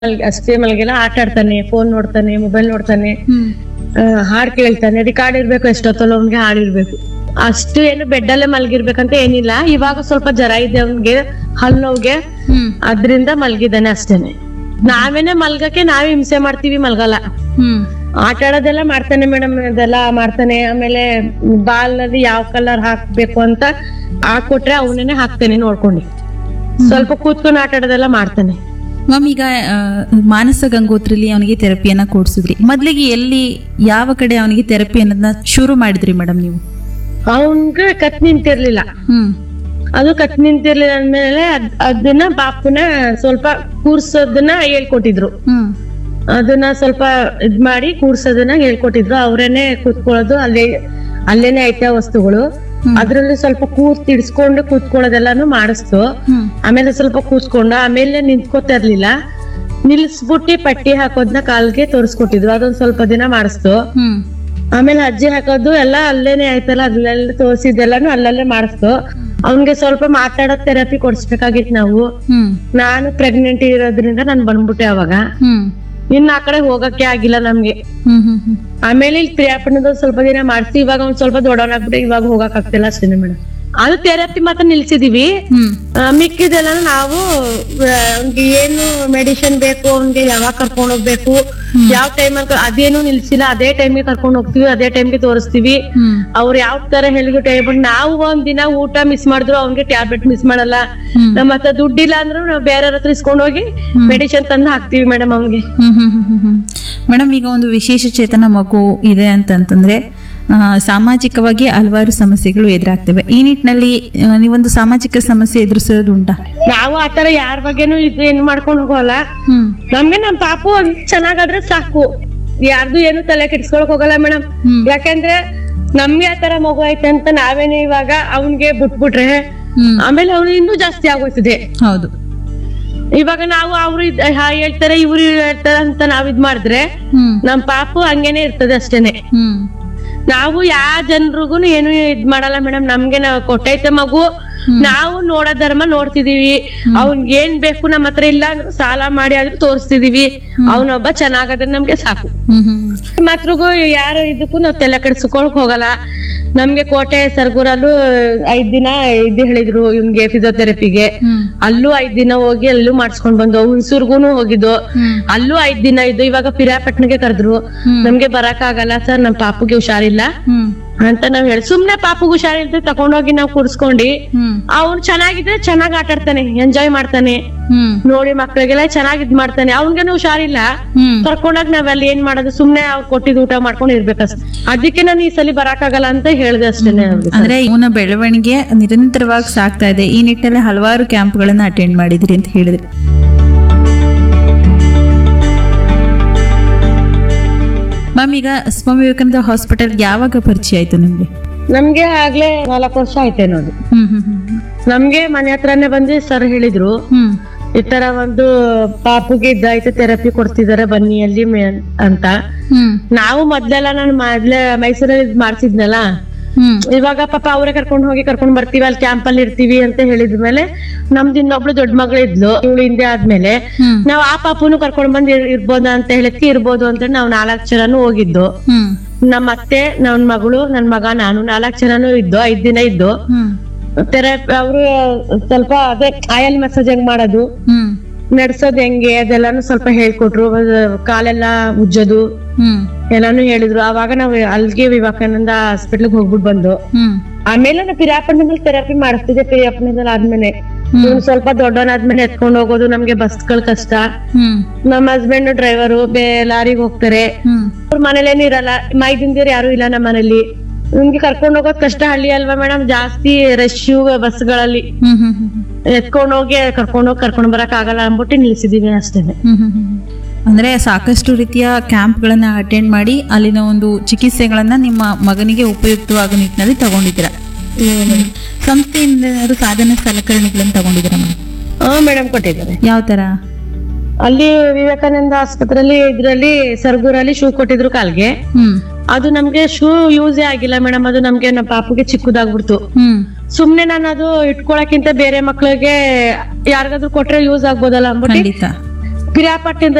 ಮಲ್ಗಿ- ಅಷ್ಟೇ ಮಲಗಿಲ್ಲ ಆಟ ಆಡ್ತಾನೆ ಫೋನ್ ನೋಡ್ತಾನೆ ಮೊಬೈಲ್ ನೋಡ್ತಾನೆ ಹ್ಮ್ ಆ, ಹಾಡ್ ಕೇಳ್ತಾನೆ ರಿಕಾರ್ಡ್ ಇರ್ಬೇಕು ಎಷ್ಟೊತ್ತಲ್ಲ ಅವ್ನಿಗೆ ಹಾಡಿರ್ಬೇಕು ಅಷ್ಟು ಏನು ಬೆಡ್ಡಲ್ಲೇ ಮಲ್ಗಿರ್ಬೇಕಂತ ಏನಿಲ್ಲ ಇವಾಗ ಸ್ವಲ್ಪ ಜ್ವರ ಇದೆ ಅವ್ನಿಗೆ ಹಲ್ ನೋವ್ಗೆ ಹ್ಮ್ ಅದ್ರಿಂದ ಮಲ್ಗಿದ್ದಾನೆ ಅಷ್ಟೇನೆ ನಾವೇನೆ ಮಲ್ಗಕ್ಕೆ ನಾವೇ ಹಿಂಸೆ ಮಾಡ್ತೀವಿ ಮಲ್ಗಲ್ಲ ಹ್ಮ್ ಆಟ ಆಡೋದೆಲ್ಲ ಮಾಡ್ತಾನೆ ಮೇಡಮ್ ಅದೆಲ್ಲ ಮಾಡ್ತಾನೆ ಆಮೇಲೆ ಬಾಲ್ ಅಲ್ಲಿ ಯಾವ ಕಲರ್ ಹಾಕ್ಬೇಕು ಅಂತ ಹಾಕೊಟ್ರೆ ಅವನೇನೆ ಹಾಕ್ತಾನೆ ನೋಡ್ಕೊಂಡು ಸ್ವಲ್ಪ ಕೂತ್ಕೊಂಡು ಆಟ ಆಡೋದೆಲ್ಲ ಮಾಡ್ತಾನೆ ಮ್ಯಾಮ್ ಈಗ ಆ, ಮಾನಸ ಗಂಗೋತ್ರಿಲಿ ಅವನಿಗೆ ಥೆರಪಿಯನ್ನ ಕೊಡ್ಸಿದ್ರಿ ಮೊದ್ಲಿಗೆ ಎಲ್ಲಿ ಯಾವ ಕಡೆ ಅವನಿಗೆ ಥೆರಪಿ ಅನ್ನೋದನ್ನ ಶುರು ಮಾಡಿದ್ರಿ ಮೇಡಮ್ ನೀವು ಅವನ್ಗೆ ಕತ್ ನಿಂತಿರ್ಲಿಲ್ಲ ಹ್ಮ್ ಅದು ಕತ್ ನಿಂತಿರ್ಲಿಲ್ಲ ಅಂದ್ಮೇಲೆ ಅದ್- ಅದನ್ನ ಬಾಪುನ ಸ್ವಲ್ಪ ಕೂರ್ಸೋದನ್ನ ಹೇಳ್ಕೊಟ್ಟಿದ್ರು ಹ್ಮ್ ಅದನ್ನ ಸ್ವಲ್ಪ ಇದ್ ಮಾಡಿ ಕೂರ್ಸೋದನ್ನ ಹೇಳ್ಕೊಟ್ಟಿದ್ರು ಅವ್ರೇನೆ ಕೂತ್ಕೊಳ್ಳೋದು ಅಲ್ಲೇ ಅಲ್ಲೇನೆ ಐತೆ ವಸ್ತುಗಳು ಅದ್ರಲ್ಲಿ ಸ್ವಲ್ಪ ಕೂತ್ ಇಡ್ಸ್ಕೊಂಡು ಕೂತ್ಕೊಳ್ಳೋದೆಲ್ಲಾನು ಮಾಡಿಸ್ತು ಹ್ಮ್ ಆಮೇಲೆ ಸ್ವಲ್ಪ ಕೂತ್ಕೊಂಡು ಆಮೇಲೆ ನಿಂತ್ಕೋತಾ ಇರ್ಲಿಲ್ಲ ನಿಲ್ಸ್ಬಿಟ್ಟಿ ಪಟ್ಟಿ ಹಾಕೋದ್ನ ಕಾಲ್ಗೆ ತೋರಿಸ್ಕೊಟ್ಟಿದ್ರು ಅದೊಂದ್ ಸ್ವಲ್ಪ ದಿನ ಮಾಡಿಸ್ತು ಹ್ಮ್ ಆಮೇಲೆ ಅಜ್ಜಿ ಹಾಕೋದು ಎಲ್ಲ ಅಲ್ಲೇನೆ ಆಯ್ತಲ್ಲ ಅಲ್ಲೆಲ್ಲ ತೋರಿಸಿದ್ದೆಲ್ಲಾನು ಅಲ್ಲಲ್ಲೇ ಮಾಡಿಸ್ತು ಅವ್ನ್ಗೆ ಸ್ವಲ್ಪ ಮಾತಾಡೋ ಥೆರಪಿ ಕೊಡ್ಸ್ಬೇಕಾಗಿತ್ತು ನಾವು ಹ್ಮ್ ನಾನು ಪ್ರೆಗ್ನೆಂಟ್ ಇರೋದ್ರಿಂದ ನಾನು ಬಂದ್ಬಿಟ್ಟೆ ಅವಾಗ ಹ್ಮ್ ಇನ್ ಆ ಕಡೆ ಹೋಗಕ್ಕೆ ಆಗಿಲ್ಲ ನಮ್ಗೆ ಹ್ಮ್ ಹ್ಮ್ ಹ್ಮ್ ಆಮೇಲೆ ಇಲ್ಲಿ ಕ್ರಿಯಾಪಣದ ಸ್ವಲ್ಪ ದಿನ ಮಾಡ್ಸಿ ಇವಾಗ ಒಂದ್ ಸ್ವಲ್ಪ ದೊಡ್ಡವನಾಗ್ಬಿಟ್ಟೆ ಇವಾಗ ಹೋಗಕ್ ಆಗ್ತಿಲ್ಲ ಅಷ್ಟೇ ಮೇಡಮ್ ಅದು ಥೆರಪಿ ಮಾತ್ರ ನಿಲ್ಸಿದೀವಿ ಹ್ಮ್ ಆ, ಮಿಕ್ಕಿದೆಲ್ಲ ನಾವು ಆ, ಅವ್ನ್ಗೆ ಏನು ಮೆಡಿಸಿನ್ ಬೇಕು ಅವ್ನ್ಗೆ ಯಾವಾಗ ಕರ್ಕೊಂಡ್ ಹೋಗ್ಬೇಕು ಯಾವ ಟೈಮ್ ಅದೇನು ನಿಲ್ಸಿಲ್ಲ ಅದೇ ಟೈಮ್ಗೆ ಕರ್ಕೊಂಡ್ ಹೋಗ್ತೀವಿ ಅದೇ ಟೈಮ್ಗೆ ತೋರಿಸ್ತೀವಿ ಹ್ಮ್ ಅವ್ರು ಯಾವ ತರ ಹೇಳಿದ್ರು ಟೈಮ್ ನಾವು ಒಂದ್ ದಿನ ಊಟ ಮಿಸ್ ಮಾಡಿದ್ರು ಅವ್ನ್ಗೆ ಟ್ಯಾಬ್ಲೆಟ್ ಮಿಸ್ ಮಾಡಲ್ಲ ಹ್ಮ್. ನಮ್ಮ ಹತ್ರ ದುಡ್ಡಿಲ್ಲ ಅಂದ್ರೂ ನಾವು ಬೇರೆ ಹತ್ರ ಇಸ್ಕೊಂಡ್ ಹೋಗಿ ಮೆಡಿಸಿನ್ ತಂದು ಹಾಕ್ತಿವಿ ಮೇಡಮ್ ಅವ್ನ್ಗೆ ಹ್ಮ್ ಹ್ಮ್ ಹ್ಮ್ ಹ್ಮ್ ಹ್ಮ್. ಮೇಡಮ್ ಈಗ ಒಂದು ವಿಶೇಷ ಚೇತನ ಮಗು ಇದೆ ಅಂತಂತಂದ್ರೆ ಆ, ಸಾಮಾಜಿಕವಾಗಿ ಹಲವಾರು ಸಮಸ್ಯೆಗಳು ಎದುರಾಗ್ತವೆ ಈ ನಿಟ್ಟಿನಲ್ಲಿ ಆ, ನೀವೊಂದು ಸಾಮಾಜಿಕ ಸಮಸ್ಯೆ ಎದುರಿಸೋದು ಉಂಟಾ ನಾವು ಆತರ ಯಾರ ಬಗ್ಗೆನೂ ಇದು ಏನ್ ಮಾಡ್ಕೊಂಡ್ ಹೋಗಲ್ಲ ಹ್ಮ್ ನಮ್ಗೆ ನಮ್ ಪಾಪು ಒಂದ್ ಚೆನ್ನಾಗಾದ್ರೆ ಸಾಕು ಯಾರ್ದು ಏನು ತಲೆ ಕೆಡ್ಸ್ಕೊಳಕ್ ಹೋಗಲ್ಲ ಮೇಡಮ್ ಹ್ಮ್. ಯಾಕಂದ್ರೆ ನಮ್ಗೆ ಆ ತರ ಮಗು ಐತೆ ಅಂತ ನಾವೇನೆ ಇವಾಗ ಅವನ್ಗೆ ಬಿಟ್ಬಿಟ್ರೆ ಹ್ಮ್ ಆಮೇಲೆ ಅವ್ನು ಇನ್ನೂ ಜಾಸ್ತಿ ಆಗೋಯ್ತದೆ ಹೌದು ಇವಾಗ ನಾವು ಅವ್ರು ಇದ್- ಹಾ ಹೇಳ್ತಾರೆ ಇವ್ರು ಹೇಳ್ತಾರೆ ಅಂತ ನಾವ್ ಇದ್ ಮಾಡಿದ್ರೆ ಹ್ಮ್ ನಮ್ ಪಾಪು ಹಂಗೇನೆ ಇರ್ತದೆ ಅಷ್ಟೇನೆ ಹ್ಮ್ ನಾವು ಯಾವ ಜನರಿಗೂ ಏನು ಇದ್ ಮಾಡಲ್ಲ ಮೇಡಮ್ ನಮ್ಗೆ ನಾವ್ ಕೊಟ್ಟೈತೆ ಮಗು ನಾವು ನೋಡೋ ಧರ್ಮ ನೋಡ್ತಿದೀವಿ ಅವ್ನ್ಗೆ ಏನ್ ಬೇಕು ನಮ್ಮ ಹತ್ರ ಇಲ್ಲ ಅಂದ್ರೆ ಸಾಲ ಮಾಡಿ ಆದ್ರೂ ತೋರಿಸ್ತಿದೀವಿ ಅವನೊಬ್ಬ ಚೆನ್ನಾಗದ್ರೆ ನಮ್ಗೆ ಸಾಕು ಹ್ಮ್ ಹ್ಮ್ ಮಾತ್ರಿಗೂ ಯಾರ ಇದಕ್ಕೂ ನಾವ್ ತಲೆ ಕೆಡ್ಸ್ಕೊಳಕ್ ಹೋಗಲ್ಲ ನಮ್ಗೆ ಕೋಟೆ ಸರ್ಗೂರಲ್ಲೂ ಐದ್ ದಿನ ಇದು ಹೇಳಿದ್ರು ಇವ್ನ್ಗೆ ಫಿಸಿಯೋಥೆರಪಿಗೆ ಹ್ಮ್ ಅಲ್ಲೂ ಐದ್ ದಿನ ಹೋಗಿ ಅಲ್ಲೂ ಮಾಡ್ಸ್ಕೊಂಡ್ ಬಂದು ಹುಣಸೂರ್ಗುನು ಹೋಗಿದ್ದು ಹ್ಮ್ ಅಲ್ಲೂ ಐದ್ ದಿನ ಇದ್ದು ಇವಾಗ ಪಿರಾಪಟ್ನಿಗೆ ಕರೆದ್ರು ಹ್ಮ್. ನಮ್ಗೆ ಬರಕ್ ಆಗಲ್ಲ ಸರ್ ನಮ್ ಪಾಪುಗೆ ಹುಷಾರಿಲ್ಲ ಹ್ಮ್ ಅಂತ ನಾವ್ ಹೇಳಿ ಸುಮ್ನೆ ಪಾಪುಗೆ ಹುಷಾರಿಲ್ದೆ ತಕೊಂಡೋಗಿ ನಾವ್ ಕೂರ್ಸ್ಕೊಂಡಿ ಹ್ಮ್ ಅವ್ನು ಚೆನ್ನಾಗಿದ್ರೆ ಚೆನ್ನಾಗ್ ಆಟ ಆಡ್ತಾನೆ ಎಂಜಾಯ್ ಮಾಡ್ತಾನೆ ಹ್ಮ್ ನೋಡಿ ಮಕ್ಳಿಗೆಲ್ಲ ಚೆನ್ನಾಗ್ ಇದ್ ಮಾಡ್ತಾನೆ ಅವ್ನ್ಗೇನು ಹುಷಾರಿಲ್ಲ ಹ್ಮ್ ಕರ್ಕೊಂಡಾಗ ನಾವೆಲ್ಲ ಏನ್ ಮಾಡೋದು ಸುಮ್ನೆ ಅವ್ರು ಕೊಟ್ಟಿದ್ ಊಟ ಮಾಡ್ಕೊಂಡು ಇರ್ಬೇಕಷ್ಟೇ ಅದಕ್ಕೆ ನಾನು ಈ ಸಲ ಬರಕ್ಕಾಗಲ್ಲ ಅಂತ ಹೇಳ್ದೆ ಅಷ್ಟೇನೆ ಅವ್ರಿಗೆ ಅಂದ್ರೆ ಇವನ ಬೆಳವಣಿಗೆ ನಿರಂತರವಾಗಿ ಸಾಗ್ತಾ ಇದೆ ಈ ನಿಟ್ಟಿನಲ್ಲಿ ಹಲವಾರು ಕ್ಯಾಂಪ್ಗಳನ್ನ ಅಟೆಂಡ್ ಮಾಡಿದ್ರಿ ಅಂತ ಹೇಳಿದ್ರಿ ಮ್ಯಾಮ್ ಈಗ ಸ್ವಾಮಿ ವಿವೇಕಾನಂದ ಹಾಸ್ಪಿಟಲ್ ಯಾವಾಗ ಪರಿಚಯ ಆಯ್ತು ನಿಮ್ಗೆ ನಮ್ಗೆ ಆಗ್ಲೇ ನಾಲ್ಕು ವರ್ಷ ಆಯ್ತೆ ನೋಡಿ ಹ್ಮ್ ಹ್ಮ್ ಹ್ಮ್ ನಮ್ಗೆ ಮನೆ ಹತ್ರನೇ ಬಂದು ಸರ್ ಹೇಳಿದ್ರು ಹ್ಮ್ ಈ ತರ ಒಂದು ಪಾಪುಗೆ ಇದ್ದಾಯ್ತು ಥೆರಪಿ ಕೊಡ್ತಿದಾರೆ ಬನ್ನಿ ಅಲ್ಲಿ ಮೇ- ಅಂತ ಹ್ಮ್ ನಾವು ಮೊದ್ಲೆಲ್ಲ ನಾನು ಮೊದ್ಲೇ ಮೈಸೂರಲ್ಲಿ ಇದ್ ಮಾಡ್ತಿದ್ನಲ್ಲ ಹ್ಮ್ ಇವಾಗ ಪಾಪ ಅವರೇ ಕರ್ಕೊಂಡ್ ಹೋಗಿ ಕರ್ಕೊಂಡ್ ಬರ್ತೀವಿ ಅಲ್ಲಿ ಕ್ಯಾಂಪ್ ಅಲ್ಲಿ ಇರ್ತೀವಿ ಅಂತ ಹೇಳಿದ್ಮೇಲೆ ನಮ್ದು ಇನ್ನೊಬ್ಳು ದೊಡ್ಡ ಮಗಳು ಇದ್ಲು ಇವಳು ಹಿಂದೆ ಆದ್ಮೇಲೆ ಹ್ಮ್ ನಾವ್ ಆ ಪಾಪುನು ಕರ್ಕೊಂಡ್ ಬಂದ್ ಇರ್- ಇರ್ಬೋದು ಅಂತ ಹೇಳಕ್ಕೆ ಇರ್ಬೋದು ಅಂತ ನಾವ್ ನಾಲ್ಕ್ ಜನನು ಹೋಗಿದ್ದು ಹ್ಮ್ ನಮ್ಮ ಅತ್ತೆ ನನ್ ಮಗಳು ನನ್ ಮಗ ನಾನು ನಾಲ್ಕ್ ಜನನು ಇದ್ದು ಐದ್ ದಿನ ಇದ್ದು ಹ್ಮ್ ಥೆರಪಿ ಅವರು ಸ್ವಲ್ಪ ಅದೇ ಆಯಲ್ ಮಸಾಜ್ ಹೆಂಗ್ ಮಾಡೋದು ಹ್ಮ್ ನಡ್ಸೋದ್ ಹೆಂಗೆ ಅದೆಲ್ಲಾನು ಸ್ವಲ್ಪ ಹೇಳ್ಕೊಟ್ರು ಅದು ಕಾಲೆಲ್ಲ ಉಜ್ಜೋದು ಹ್ಮ್ ಎಲ್ಲಾನು ಹೇಳಿದ್ರು ಅವಾಗ ನಾವು ಅಲ್ಗೆ ವಿವೇಕಾನಂದ ಹಾಸ್ಪಿಟ್ಲ್ಗೆ ಹೋಗ್ಬಿಟ್ಟು ಬಂದು ಹ್ಮ್ ಆಮೇಲೆ ನಾವು ಪಿರಿಯಾಪಣ್ಣದಲ್ಲಿ ಥೆರಪಿ ಮಾಡಿಸ್ತಿದ್ದೆ ಪಿರಿಯಾಪಣ್ಣದಲ್ಲಿ ಆದ್ಮೇಲೆ ಇವ್ನು ಸ್ವಲ್ಪ ದೊಡ್ಡವನಾದ್ಮೇಲೆ ಎತ್ಕೊಂಡು ಹೋಗೋದು ನಮ್ಗೆ ಬಸ್ಗಳು ಕಷ್ಟ ಹ್ಮ್ ನಮ್ಮ ಹಸ್ಬೆಂಡ್ ಡ್ರೈವರು ಬೇ ಲಾರಿಗೆ ಹೋಗ್ತಾರೆ ಹ್ಮ್ ಅವ್ರ ಮನೇಲೇನು ಇರಲ್ಲ ಮೈದಿಂದಿರು ಯಾರು ಇಲ್ಲ ನಮ್ಮ ಮನೇಲಿ ನಿಮ್ಗೆ ಕರ್ಕೊಂಡು ಹೋಗೋದ್ ಕಷ್ಟ ಹಳ್ಳಿ ಅಲ್ವಾ ಮೇಡಮ್ ಜಾಸ್ತಿ ರಶ್ ಬಸ್ಗಳಲ್ಲಿ ಹ್ಮ್ ಹ್ಮ್ ಹ್ಮ್ ಎತ್ಕೊಂಡು ಹೋಗಿ ಕರ್ಕೊಂಡು ಹೋಗಿ ಕರ್ಕೊಂಡು ಬರಕ್ ಆಗಲ್ಲ ಅಂದ್ಬಿಟ್ಟು ನಿಲ್ಸಿದೀವಿ ಅಷ್ಟೇನೆ ಹ್ಮ್ ಹ್ಮ್ ಹ್ಮ್. ಅಂದ್ರೆ ಸಾಕಷ್ಟು ರೀತಿಯ ಕ್ಯಾಂಪ್ಗಳನ್ನ ಅಟೆಂಡ್ ಮಾಡಿ ಅಲ್ಲಿನ ಒಂದು ಚಿಕಿತ್ಸೆಗಳನ್ನ ನಿಮ್ಮ ಮಗನಿಗೆ ಉಪಯುಕ್ತವಾಗೋ ನಿಟ್ಟಿನಲ್ಲಿ ತಗೊಂಡಿದ್ದೀರಾ ಸಂಸ್ಥೆಯಿಂದ ಏನಾದ್ರು ಸಾಧನ ಸಲಕರಣೆಗಳನ್ನ ತಗೊಂಡಿದ್ದೀರಾ ಮೇಡಮ್ ಹಾ ಮೇಡಮ್ ಕೊಟ್ಟಿದ್ದಾರೆ ಯಾವ ತರ ಅಲ್ಲಿ ವಿವೇಕಾನಂದ ಆಸ್ಪತ್ರೆಯಲ್ಲಿ ಇದ್ರಲ್ಲಿ ಸರ್ಗೂರಲ್ಲಿ ಶೂ ಕೊಟ್ಟಿದ್ರು ಕಾಲ್ಗೆ ಹ್ಮ್ ಅದು ನಮ್ಗೆ ಶೂ ಯೂಸೇ ಆಗಿಲ್ಲ ಮೇಡಮ್ ಅದು ನಮ್ಗೆ ನಮ್ಮ ಪಾಪುಗೆ ಚಿಕ್ಕದಾಗ್ಬಿಡ್ತು ಹ್ಮ್ ಸುಮ್ನೆ ನಾನು ಅದು ಇಟ್ಕೊಳಕ್ಕಿಂತ ಬೇರೆ ಮಕ್ಳಿಗೆ ಯಾರಿಗಾದ್ರೂ ಕೊಟ್ರೆ ಯೂಸ್ ಆಗ್ಬೋದಲ್ಲ ಅಂದ್ಬಿಟ್ಟು ಖಂಡಿತ ಪಿರಿಯಾಪಟ್ಟಣದ